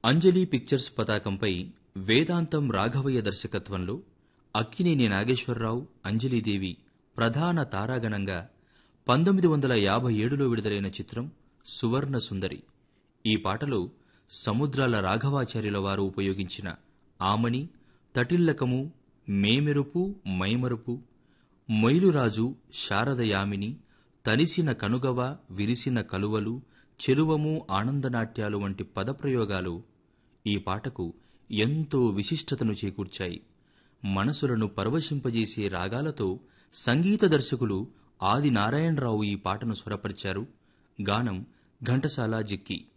అంజలి pictures పతాకంపై వేదాంతం రాఘవయ్య దర్శకత్వంలో అక్కినేని నాగేశ్వరరావు అంజలీదేవి ప్రధాన తారాగణంగా పంతొమ్మిది వందల యాభై ఏడులో విడుదలైన చిత్రం సువర్ణ సుందరి ఈ పాటలో సముద్రాల రాఘవాచార్యుల వారు ఉపయోగించిన ఆమని తటిల్లకము మేమెరుపు మైమరుపు మొయిలురాజు శారదయామిని తనిసిన కనుగవ విరిసిన కలువలు చెరువము ఆనందనాట్యాలు వంటి పదప్రయోగాలు ఈ పాటకు ఎంతో విశిష్టతను చేకూర్చాయి మనసులను పరవశింపజేసే రాగాలతో సంగీత దర్శకులు ఆది నారాయణరావు ఈ పాటను స్వరపరిచారు గానం ఘంటసాల జిక్కి